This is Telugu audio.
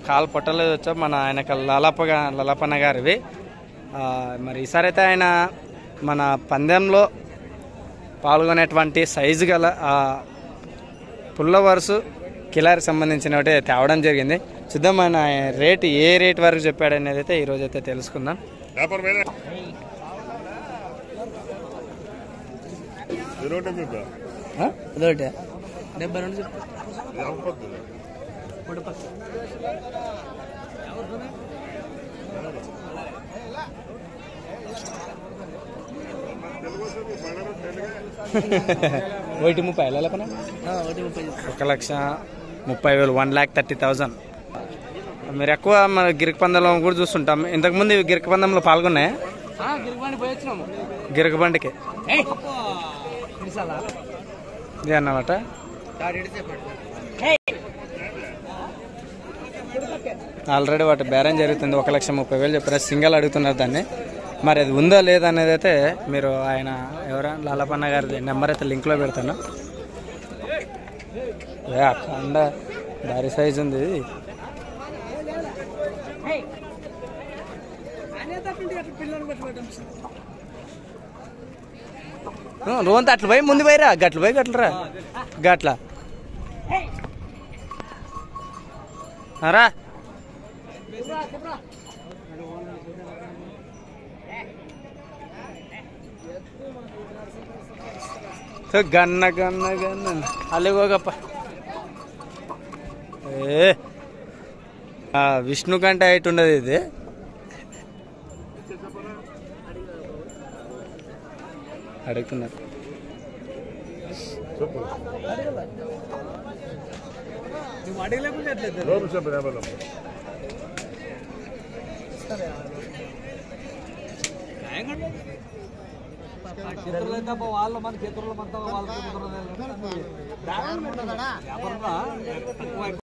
కాలు పొట్టలేదు వచ్చా మన ఆయనకు లలపగా లలపన్న గారివి ఆ, మరి ఈసారి అయితే ఆయన మన పందెంలో పాల్గొనేటువంటి సైజు గల ఆ, పుల్ల వరుసు కిలారికి సంబంధించిన ఒకటి తేవడం జరిగింది చూద్దాం ఆయన రేటు ఏ రేట్ వరకు చెప్పాడు అనేది అయితే ఈరోజు అయితే తెలుసుకుందాం వ్యాపారం వేరే ఇరవై చెప్పా అదొకటి డెబ్బై రెండు యాపద్దు ఒకటి ముప్పై లలపన ఒక లక్ష ముప్పై వేలు వన్ ల్యాక్ థర్టీ థౌజండ్ మీరు ఎక్కువ మన గిరిక పందంలో కూడా చూస్తుంటాం ఇంతకుముందు ఇవి గిరిక పందంలో పాల్గొన్నాయా గిరిక బండికి ఇది అన్నమాట ఆల్రెడీ వాటి బేరం జరుగుతుంది ఒక లక్ష ముప్పై వేలు చెప్పారు సింగల్ అడుగుతున్నారు దాన్ని మరి అది ఉందా లేదా అనేది అయితే మీరు ఆయన ఎవరా లాలపన్న గారి నెంబర్ అయితే లింక్లో పెడతాను ఏ అఖండ భారీ సైజ్ ఉంది ఇది రోంత అట్లు పోయి ముందు పోయిరా గట్లు పోయి గట్లరా గట్ల రా సో గన్న గన్న గన్న అల్లెగోగప్ప ఏ ఆ, విష్ణు కంటే హైట్ ఉండదు ఇది అడుగుతున్నారు చెప్పు లోపు చెప్పు వ్యాపారం వాళ్ళు మన చేతుల్లో మనతో వాళ్ళు